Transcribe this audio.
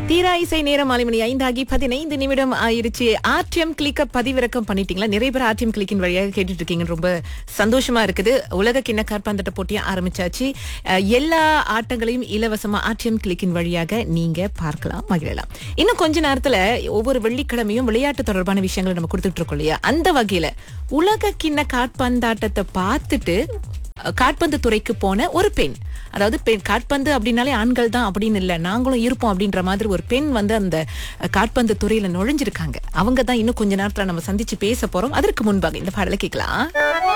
தீரா இசை நேரம் மாலை மணி ஐந்தாகி பதினைந்து நிமிடம் ஆயிருச்சு ஆர்டிஎம் கிளிக்க பதிவிறக்கம் பண்ணிட்டீங்களா நிறைய பேர் ஆர்டிஎம் கிளிக்கின் வழியாக கேட்டுட்டு இருக்கீங்க ரொம்ப சந்தோஷமா இருக்குது உலக கிண்ண காற்பந்தாட்ட போட்டியை ஆரம்பிச்சாச்சு அஹ், எல்லா ஆட்டங்களையும் இலவசமா ஆர்டிஎம் கிளிக்கின் வழியாக நீங்க பார்க்கலாம் மகிழலாம் இன்னும் கொஞ்ச நேரத்துல ஒவ்வொரு வெள்ளிக்கிழமையும் விளையாட்டு தொடர்பான விஷயங்களை நம்ம கொடுத்துட்டு இருக்கோம் இல்லையா அந்த வகையில உலக கிண்ண காற்பந்தாட்டத்தை பார்த்துட்டு அஹ், காற்பந்து துறைக்கு போன ஒரு பெண் அதாவது பெண் காற்பந்து அப்படின்னாலே ஆண்கள் தான் அப்படின்னு இல்ல நாங்களும் இருப்போம் அப்படின்ற மாதிரி ஒரு பெண் வந்து அந்த அஹ், காற்பந்து துறையில நுழைஞ்சிருக்காங்க அவங்க தான் இன்னும் கொஞ்ச நேரத்துல நம்ம சந்திச்சு பேச போறோம் அதற்கு முன்பாக இந்த பாடலை கேட்கலாம்